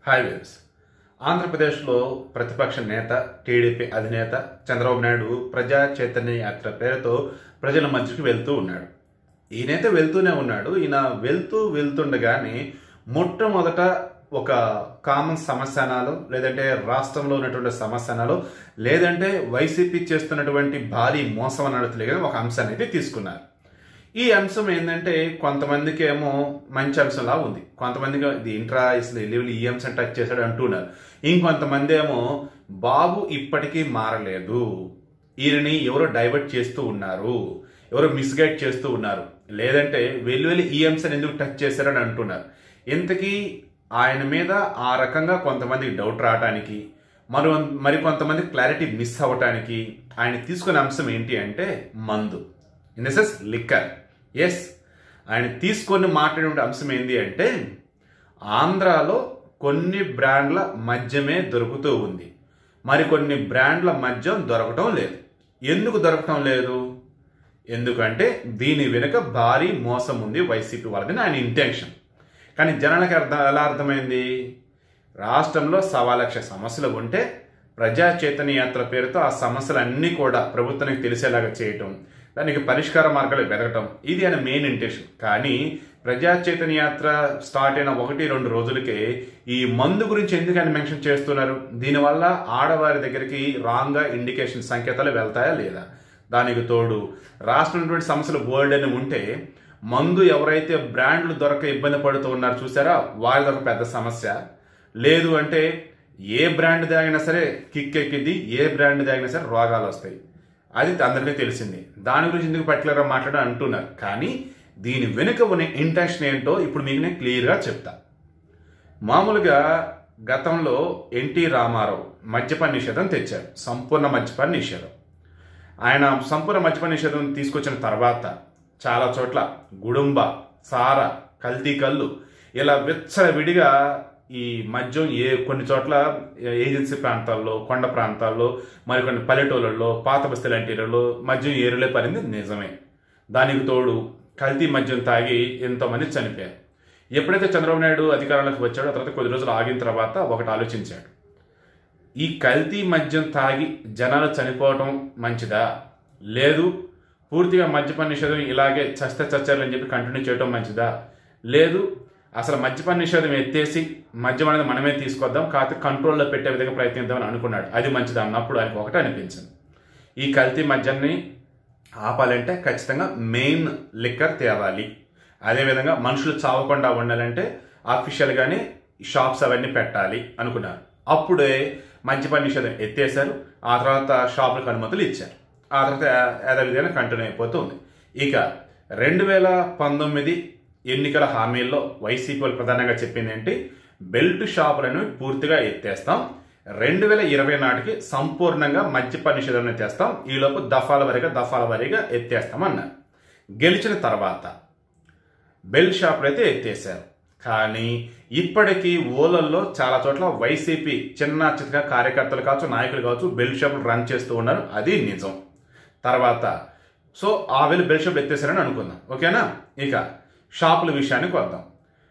hi waves ఆంధ్రప్రదేశ్లో ప్రతిపక్ష నేత టీడీపీ అధినేత చంద్రబాబు నాయుడు ప్రజా చైతన్య యాత్ర పేరుతో ప్రజల మధ్యకి వెళ్తూ ఉన్నాడు ఈయనైతే వెళ్తూనే ఉన్నాడు ఈయన వెళ్తూ వెళ్తుండగానే మొట్టమొదట ఒక కామన్ సమస్యనాలు లేదంటే రాష్ట్రంలో ఉన్నటువంటి సమస్యనాలు లేదంటే వైసీపీ చేస్తున్నటువంటి భారీ మోసం అన్నట్టు తెలియని ఒక అంశాన్ని అయితే తీసుకున్నారు ఈ అంశం ఏంటంటే కొంతమందికి ఏమో మంచి అంశంలా ఉంది కొంతమందికి ఇది ఇంట్రా అసలు లెవెల్ ఈ అంశం టచ్ చేశాడు అంటున్నారు ఇంకొంతమంది ఏమో బాబు ఇప్పటికీ మారలేదు ఈయనని ఎవరో డైవర్ట్ చేస్తూ ఉన్నారు ఎవరో మిస్గైడ్ చేస్తూ ఉన్నారు లేదంటే వెళ్ళి వెళ్ళి ఈ అంశాన్ని ఎందుకు టచ్ చేశారని అంటున్నారు ఇంతకీ ఆయన మీద ఆ రకంగా కొంతమందికి డౌట్ రావడానికి మరో మరి కొంతమంది క్లారిటీ మిస్ అవ్వటానికి ఆయన తీసుకునే అంశం ఏంటి అంటే మందు ఇన్ ద సెన్స్ లిక్కర్ ఎస్ ఆయన తీసుకొని మాట్లాడే అంశం ఏంటి అంటే ఆంధ్రాలో కొన్ని బ్రాండ్ల మద్యమే దొరుకుతూ ఉంది మరికొన్ని బ్రాండ్ల మద్యం దొరకటం లేదు ఎందుకు దొరకటం లేదు ఎందుకంటే దీని వెనుక భారీ మోసం ఉంది వైసీపీ వాళ్ళది ఆయన ఇంటెన్షన్ కానీ జనాలకు అర్థం ఎలా అర్థమైంది రాష్ట్రంలో సవా లక్ష సమస్యలు ఉంటే ప్రజా చైతన్య యాత్ర పేరుతో ఆ సమస్యలన్నీ కూడా ప్రభుత్వానికి తెలిసేలాగా చేయటం దానికి పరిష్కార మార్గాలు వెతకటం ఇది ఆయన మెయిన్ ఇంటెన్షన్ కానీ ప్రజా చైతన్య యాత్ర స్టార్ట్ అయిన ఒకటి రెండు రోజులకే ఈ మందు గురించి ఎందుకు ఆయన మెన్షన్ చేస్తున్నారు దీనివల్ల ఆడవారి దగ్గరికి రాంగ్గా ఇండికేషన్ సంకేతాలు వెళ్తాయా లేదా దానికి తోడు రాష్ట్రంలో సమస్యలు బోల్డ్ అని ఉంటే మందు ఎవరైతే బ్రాండ్లు దొరక ఇబ్బంది పడుతూ ఉన్నారు చూసారా వాళ్ళది ఒక పెద్ద సమస్య లేదు అంటే ఏ బ్రాండ్ తాగినా సరే కిక్ ఎక్కింది ఏ బ్రాండ్ తాగినా సరే రోగాలు వస్తాయి అది అందరికీ తెలిసింది దాని గురించి ఎందుకు పర్టికులర్గా మాట్లాడడం అంటున్నారు కానీ దీని వెనుక ఉన్న ఇంటెన్షన్ ఏంటో ఇప్పుడు మీకు నేను క్లియర్గా చెప్తా మామూలుగా గతంలో ఎన్టీ రామారావు మద్యపాన నిషేధం తెచ్చారు సంపూర్ణ మద్యపాన నిషేధం ఆయన సంపూర్ణ మద్యపాన నిషేధం తీసుకొచ్చిన తర్వాత చాలా చోట్ల గుడుంబ సార కల్తీ కళ్ళు ఇలా విచ్చలవిడిగా ఈ మద్యం ఏ కొన్ని చోట్ల ఏజెన్సీ ప్రాంతాల్లో కొండ ప్రాంతాల్లో మరికొన్ని పల్లెటూళ్ళల్లో పాత బస్తీ లాంటి ఏరియాలో మద్యం ఏరులే పడింది నిజమే దానికి తోడు కల్తీ మద్యం తాగి ఎంతోమంది చనిపోయారు ఎప్పుడైతే చంద్రబాబు నాయుడు అధికారంలోకి వచ్చాడో తర్వాత కొద్ది రోజులు ఆగిన తర్వాత ఒకటి ఆలోచించాడు ఈ కల్తీ మద్యం తాగి జనాలు చనిపోవటం మంచిదా లేదు పూర్తిగా మద్యపాన నిషేధం ఇలాగే చస్తే చచ్చారని చెప్పి కంటిన్యూ చేయడం మంచిదా లేదు అసలు మద్యపాన నిషేధం ఎత్తేసి మద్యం అనేది మనమే తీసుకొద్దాం కాకపోతే కంట్రోల్లో పెట్టే విధంగా ప్రయత్నిద్దామని అనుకున్నాడు అది మంచిది అన్నప్పుడు ఆయనకు ఒకటే అనిపించింది ఈ కల్తీ మద్యాన్ని ఆపాలంటే ఖచ్చితంగా మెయిన్ లిక్కర్ తేవాలి అదేవిధంగా మనుషులు చావకుండా ఉండాలంటే ఆఫీషియల్గానే షాప్స్ అవన్నీ పెట్టాలి అనుకున్నారు అప్పుడే మద్యపాన నిషేధం ఎత్తేసారు ఆ తర్వాత షాపులకు అనుమతులు ఇచ్చారు ఆ తర్వాత యథావిధిగా కంటిన్యూ అయిపోతుంది ఇక రెండు వేల పంతొమ్మిది ఎన్నికల హామీల్లో వైసీపీ వాళ్ళు ప్రధానంగా చెప్పింది ఏంటి బెల్ట్ షాపులను పూర్తిగా ఎత్తేస్తాం రెండు వేల ఇరవై నాటికి సంపూర్ణంగా మద్యపాన నిషేధం తెస్తాం ఈలోపు దఫాల వారీగా దఫాల వారీగా ఎత్తేస్తాం అన్నారు గెలిచిన తర్వాత బెల్ షాపులు అయితే ఎత్తేసారు కానీ ఇప్పటికీ ఓలల్లో చాలా చోట్ల వైసీపీ చిన్న చిన్న కార్యకర్తలు కావచ్చు నాయకులు కావచ్చు బెల్ షాపులు రన్ చేస్తూ ఉన్నారు అది నిజం తర్వాత సో ఆ వేలు బెల్ షాపులు ఎత్తేసారని అనుకుందాం ఓకేనా ఇక షాపుల విషయానికి వద్దాం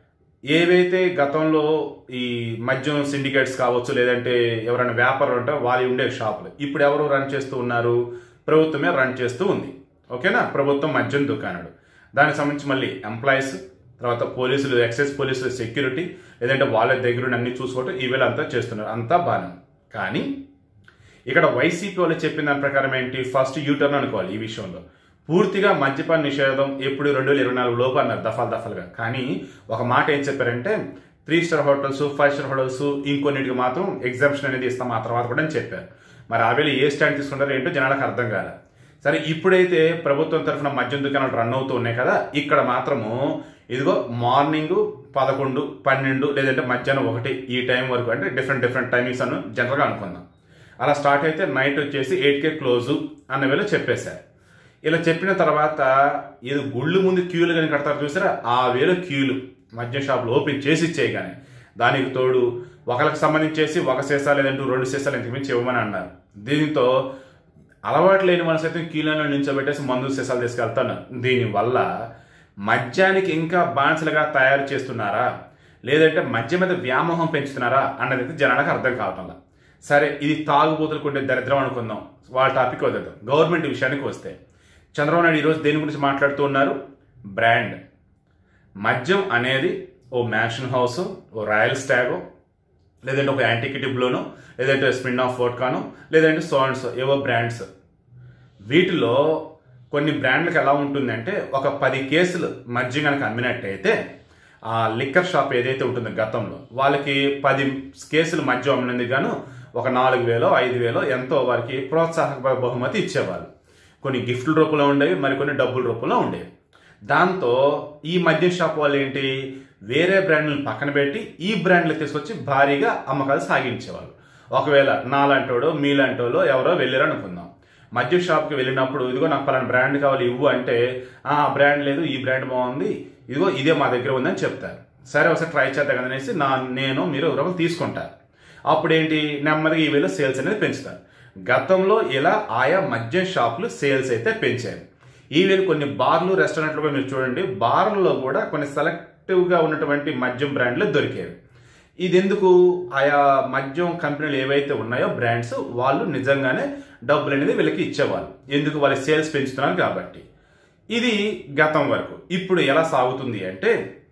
ఏవైతే గతంలో ఈ మద్యం సిండికేట్స్ కావచ్చు లేదంటే ఎవరైనా వ్యాపారులు ఉంటే వాళ్ళు ఉండే షాపులు ఇప్పుడు ఎవరు రన్ చేస్తూ ఉన్నారు ప్రభుత్వమే రన్ చేస్తూ ఉంది ఓకేనా ప్రభుత్వం మద్యం దుకాణాలు దానికి సంబంధించి మళ్ళీ ఎంప్లాయీస్ తర్వాత పోలీసులు ఎక్సైజ్ పోలీసులు సెక్యూరిటీ లేదంటే వాళ్ళ దగ్గర అన్ని చూసుకోవటం ఈవేళ అంతా చేస్తున్నారు అంతా బాగానే కానీ ఇక్కడ వైసీపీ వాళ్ళు చెప్పిన దాని ప్రకారం ఏంటి ఫస్ట్ యూటర్న్ అనుకోవాలి ఈ విషయంలో పూర్తిగా మద్యపాన నిషేధం ఎప్పుడు రెండు వేల ఇరవై నాలుగు లోపు అన్నారు దఫాలు దఫాలుగా కానీ ఒక మాట ఏం చెప్పారంటే three star hotels five star hotels ఇంకొన్నిటికి మాత్రం ఎగ్జామ్షన్ అనేది ఇస్తాం ఆ తర్వాత కూడా అని చెప్పారు మరి ఆ వేళ ఏ స్టాండ్ తీసుకుంటారో ఏంటో జనాలకు అర్థం కాలే సరే ఇప్పుడైతే ప్రభుత్వం తరఫున మద్యం దుకాణాలు రన్ అవుతూ ఉన్నాయి కదా ఇక్కడ మాత్రము ఇదిగో మార్నింగ్ పదకొండు పన్నెండు లేదంటే మధ్యాహ్నం ఒకటి ఈ టైం వరకు అంటే డిఫరెంట్ డిఫరెంట్ టైమింగ్స్ అను జనరల్గా అనుకుందాం అలా స్టార్ట్ అయితే నైట్ వచ్చేసి ఎయిట్కే క్లోజు అన్న వేళ చెప్పేశారు ఇలా చెప్పిన తర్వాత ఏదో గుళ్ళు ముందు క్యూలు కానీ కడతారు చూసారా ఆ వేల క్యూలు మద్యం షాపులు ఓపెన్ చేసి ఇచ్చేయి కానీ దానికి తోడు ఒకరికి సంబంధించేసి ఒక సీసా లేదంటూ రెండు సీసాలు ఇంతకు మించి ఇవ్వమని అన్నారు దీంతో అలవాటు లేని మన సైతం క్యూలను నిల్చోబెట్టేసి మందు సీసాలు తీసుకెళ్తున్నారు దీనివల్ల మద్యానికి ఇంకా బాన్సలుగా తయారు చేస్తున్నారా లేదంటే మద్యం మీద వ్యామోహం పెంచుతున్నారా అన్నది అయితే జనాలకు అర్థం కావటంలా సరే ఇది తాగుబోతులకు ఉండే దరిద్రం అనుకుందాం వాళ్ళ టాపిక్ వదిలేద్దాం గవర్నమెంట్ విషయానికి వస్తే చంద్రబాబు నాయుడు ఈరోజు దేని గురించి మాట్లాడుతూ ఉన్నారు బ్రాండ్ మద్యం అనేది ఓ మ్యాన్షన్ హౌస్ ఓ రాయల్ స్టాగో లేదంటే ఒక యాంటికిటీ బ్లూనో లేదంటే స్పిన్ ఆఫ్ వోడ్కానో లేదంటే సోన్స్ ఏవో బ్రాండ్స్ వీటిలో కొన్ని బ్రాండ్లకు ఎలా ఉంటుందంటే ఒక పది కేసులు మద్యం కనుక అమ్మినట్టయితే ఆ లిక్కర్ షాప్ ఏదైతే ఉంటుందో గతంలో వాళ్ళకి పది కేసులు మద్యం అమ్మినందుకు గాను ఒక నాలుగు వేలో ఐదు వేలో ఎంతో వారికి ప్రోత్సాహక బహుమతి ఇచ్చేవాళ్ళు కొన్ని గిఫ్ట్ల రూపంలో ఉండేవి మరికొన్ని డబ్బుల రూపంలో ఉండేవి దాంతో ఈ మద్యం షాప్ వాళ్ళు ఏంటి వేరే బ్రాండ్లను పక్కన పెట్టి ఈ బ్రాండ్లు తీసుకొచ్చి భారీగా అమ్మకాలు సాగించేవాళ్ళు ఒకవేళ నాలాంటోడో మీలాంటోలో ఎవరో వెళ్ళారు అనుకుందాం మద్యం షాప్కి వెళ్ళినప్పుడు ఇదిగో నాకు పలానా బ్రాండ్ కావాలి ఇవ్వు అంటే ఆ బ్రాండ్ లేదు ఈ బ్రాండ్ బాగుంది ఇదిగో ఇదే మా దగ్గర ఉందని చెప్తారు సరే ఒకసారి ట్రై చేద్దాం కదా అనేసి నా నేను మీరు ఎవరో తీసుకుంటారు అప్పుడేంటి నెమ్మదిగా ఈ వేలో సేల్స్ అనేది పెంచుతారు గతంలో ఇలా ఆయా మద్యం షాపులు సేల్స్ అయితే పెంచారు ఈవెన్ కొన్ని బార్లు రెస్టారెంట్లు కూడా మీరు చూడండి బార్లలో కూడా కొన్ని సెలెక్టివ్గా ఉన్నటువంటి మద్యం బ్రాండ్లు దొరికేవి ఇది ఎందుకు ఆయా మద్యం కంపెనీలు ఏవైతే ఉన్నాయో బ్రాండ్స్ వాళ్ళు నిజంగానే డబ్బులు అనేది వీళ్ళకి ఇచ్చేవాళ్ళు ఎందుకు వాళ్ళ సేల్స్ పెంచుతున్నారు కాబట్టి ఇది గతం వరకు ఇప్పుడు ఎలా సాగుతుంది అంటే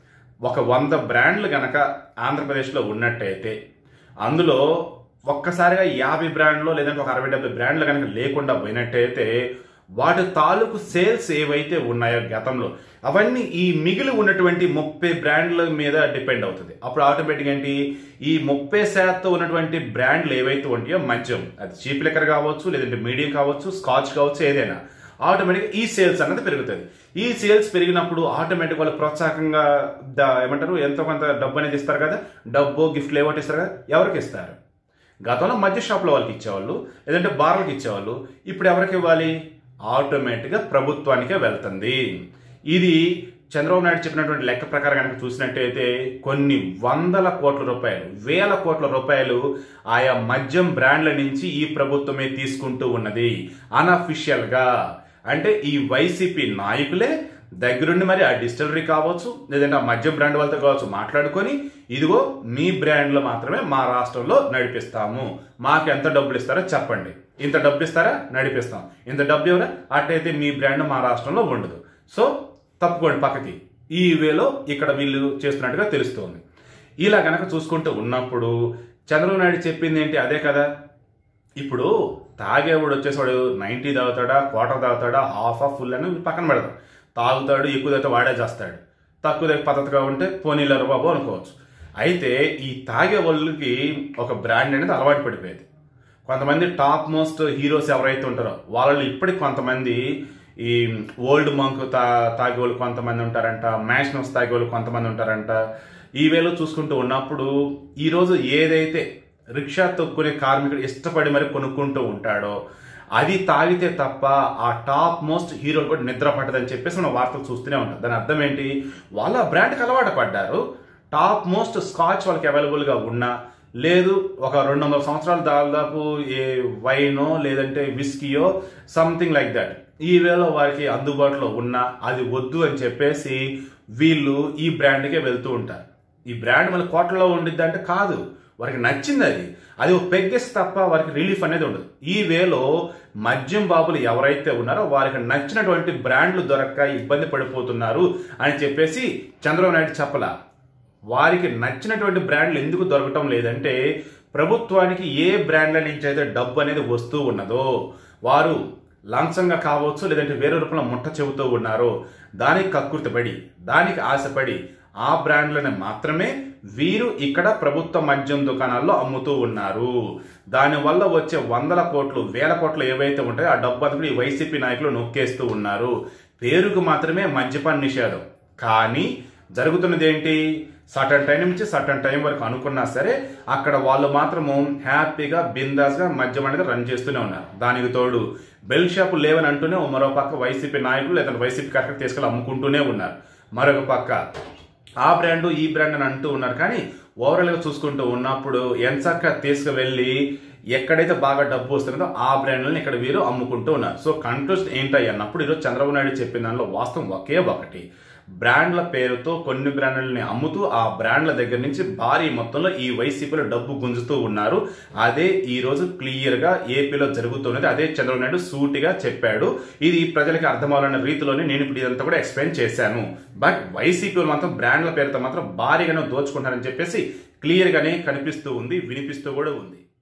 ఒక వంద బ్రాండ్లు గనక ఆంధ్రప్రదేశ్లో ఉన్నట్టయితే అందులో ఒక్కసారిగా యాభై బ్రాండ్లు లేదంటే ఒక అరవై డెబ్బై బ్రాండ్లు కనుక లేకుండా పోయినట్టయితే వాటి తాలూకు సేల్స్ ఏవైతే ఉన్నాయో గతంలో అవన్నీ ఈ మిగిలి ఉన్నటువంటి ముప్పై బ్రాండ్ల మీద డిపెండ్ అవుతుంది అప్పుడు ఆటోమేటిక్ ఏంటి ఈ ముప్పై శాతం ఉన్నటువంటి బ్రాండ్లు ఏవైతే ఉంటాయో మద్యం అది చీప్ లెక్కర్ కావచ్చు లేదంటే మీడియం కావచ్చు స్కాచ్ కావచ్చు ఏదైనా ఆటోమేటిక్ ఈ సేల్స్ అన్నది పెరుగుతుంది ఈ సేల్స్ పెరిగినప్పుడు ఆటోమేటిక్ వాళ్ళు ప్రోత్సాహకంగా ద- ఏమంటారు ఎంతో కొంత డబ్బు అనేది ఇస్తారు కదా డబ్బు గిఫ్ట్లు ఏవోటి ఇస్తారు కదా ఎవరికి ఇస్తారు గతంలో మధ్య షాప్లో వాళ్ళకి ఇచ్చేవాళ్ళు లేదంటే బార్లకు ఇచ్చేవాళ్ళు ఇప్పుడు ఎవరికి ఇవ్వాలి ఆటోమేటిక్గా ప్రభుత్వానికే వెళ్తుంది ఇది చంద్రబాబు నాయుడు చెప్పినటువంటి లెక్క ప్రకారం కనుక చూసినట్టయితే కొన్ని వందల కోట్ల రూపాయలు వేల కోట్ల రూపాయలు ఆయా మద్యం బ్రాండ్ల నుంచి ఈ ప్రభుత్వమే తీసుకుంటూ ఉన్నది అనఫిషియల్ గా అంటే ఈ వైసీపీ నాయకులే దగ్గరుండి మరి ఆ డిస్టిలరీ కావచ్చు లేదంటే ఆ మద్యం బ్రాండ్ వాళ్ళతో కావచ్చు మాట్లాడుకొని ఇదిగో మీ బ్రాండ్లో మాత్రమే మా రాష్ట్రంలో నడిపిస్తాము మాకు ఎంత డబ్బులు ఇస్తారో చెప్పండి ఇంత డబ్బు ఇస్తారా నడిపిస్తాం ఇంత డబ్బు ఎవరా అట్టయితే మీ బ్రాండ్ మా రాష్ట్రంలో ఉండదు సో తప్పుకోండి పక్కకి ఈ వేలో ఇక్కడ వీళ్ళు చేస్తున్నట్టుగా తెలుస్తోంది ఇలా గనక చూసుకుంటూ ఉన్నప్పుడు చంద్రబాబు నాయుడు చెప్పింది ఏంటి అదే కదా ఇప్పుడు తాగేవాడు వచ్చేసాడు నైంటీ తాగుతాడా క్వార్టర్ తాగుతాడా హాఫ్ ఆఫ్ ఫుల్ అని పక్కన పెడతాం తాగుతాడు ఎక్కువ తాగితే వాడే చేస్తాడు తక్కువ దగ్గర పద్ధతిగా ఉంటే పోనీలరు బాబు అనుకోవచ్చు అయితే ఈ తాగే వాళ్ళకి ఒక బ్రాండ్ అనేది అలవాటు పడిపోయేది కొంతమంది టాప్ మోస్ట్ హీరోస్ ఎవరైతే ఉంటారో వాళ్ళలో ఇప్పటికి కొంతమంది ఈ ఓల్డ్ మంక్ తా తాగే వాళ్ళు కొంతమంది ఉంటారంట మ్యాషనోస్ తాగే వాళ్ళు కొంతమంది ఉంటారంట ఈ వేలో చూసుకుంటూ ఉన్నప్పుడు ఈరోజు ఏదైతే రిక్షా తొక్కునే కార్మికుడు ఇష్టపడి మరి కొనుక్కుంటూ ఉంటాడో అది తాగితే తప్ప ఆ టాప్ మోస్ట్ హీరోలు కూడా నిద్ర పట్టదని చెప్పేసి మనం వార్తలు చూస్తూనే ఉంటాం దాని అర్థం ఏంటి వాళ్ళ బ్రాండ్కి అలవాటు పడ్డారు టాప్ మోస్ట్ స్కాచ్ వాళ్ళకి అవైలబుల్గా ఉన్నా లేదు ఒక రెండు వందల సంవత్సరాలు దాదాపు ఏ వైనో లేదంటే విస్కీయో సంథింగ్ లైక్ దట్ ఈ వేలో వారికి అందుబాటులో ఉన్నా అది వద్దు అని చెప్పేసి వీళ్ళు ఈ బ్రాండ్కే వెళ్తూ ఉంటారు ఈ బ్రాండ్ మళ్ళీ కోటలో ఉండిద్ది అంటే కాదు వారికి నచ్చింది అది అది ఒక పెగ్గేసి తప్ప వారికి రిలీఫ్ అనేది ఉండదు ఈ వేలో మద్యం బాబులు ఎవరైతే ఉన్నారో వారికి నచ్చినటువంటి బ్రాండ్లు దొరక్క ఇబ్బంది పడిపోతున్నారు అని చెప్పేసి చంద్రబాబు నాయుడు చెప్పలా వారికి నచ్చినటువంటి బ్రాండ్లు ఎందుకు దొరకటం లేదంటే ప్రభుత్వానికి ఏ బ్రాండ్ల నుంచి అయితే డబ్బు అనేది వస్తూ ఉన్నదో వారు లంచంగా కావచ్చు లేదంటే వేరే రూపంలో ముట్ట చెబుతూ ఉన్నారో దానికి కక్కుర్తిపడి దానికి ఆశపడి ఆ బ్రాండ్లను మాత్రమే వీరు ఇక్కడ ప్రభుత్వ మద్యం దుకాణాల్లో అమ్ముతూ ఉన్నారు దానివల్ల వచ్చే వందల కోట్లు వేల కోట్లు ఏవైతే ఉంటాయో ఆ డబ్బు అంతా కూడా ఈ వైసీపీ నాయకులు నొక్కేస్తూ ఉన్నారు పేరుకు మాత్రమే మద్యపాన నిషేధం కానీ జరుగుతున్నది ఏంటి సటన్ టైం నుంచి సటన్ టైం వరకు అనుకున్నా సరే అక్కడ వాళ్ళు మాత్రము హ్యాపీగా బిందాస్ గా మద్యం అనేది రన్ చేస్తూనే ఉన్నారు దానికి తోడు బెల్ షాపులు లేవని అంటూనే ఓ మరో పక్క వైసీపీ నాయకులు లేదా వైసీపీ కరెక్ట్ తీసుకెళ్ళి అమ్ముకుంటూనే ఉన్నారు మరొక పక్క ఆ బ్రాండ్ ఈ బ్రాండ్ అని అంటూ ఉన్నారు కానీ ఓవరాల్ గా చూసుకుంటూ ఉన్నప్పుడు ఎంచక్క తీసుకువెళ్ళి ఎక్కడైతే బాగా డబ్బు వస్తుందో ఆ బ్రాండ్లను ఇక్కడ వీరు అమ్ముకుంటూ ఉన్నారు సో కంట్రోస్ట్ ఏంటి అన్నప్పుడు ఈరోజు చంద్రబాబు నాయుడు చెప్పిన దానిలో వాస్తవం ఒకే ఒకటి బ్రాండ్ల పేరుతో కొన్ని బ్రాండ్లని అమ్ముతూ ఆ బ్రాండ్ల దగ్గర నుంచి భారీ మొత్తంలో ఈ వైసీపీలో డబ్బు గుంజుతూ ఉన్నారు అదే ఈ రోజు క్లియర్ గా ఏపీలో జరుగుతున్నది అదే చంద్రబాబు నాయుడు సూటిగా చెప్పాడు ఇది ప్రజలకి అర్థమవులన్న రీతిలోనే నేను ఇప్పుడు ఇదంతా కూడా ఎక్స్ప్లెయిన్ చేశాను బట్ వైసీపీ మాత్రం బ్రాండ్ల పేరుతో మాత్రం భారీగానే దోచుకుంటారని చెప్పేసి క్లియర్ గానే కనిపిస్తూ ఉంది వినిపిస్తూ కూడా ఉంది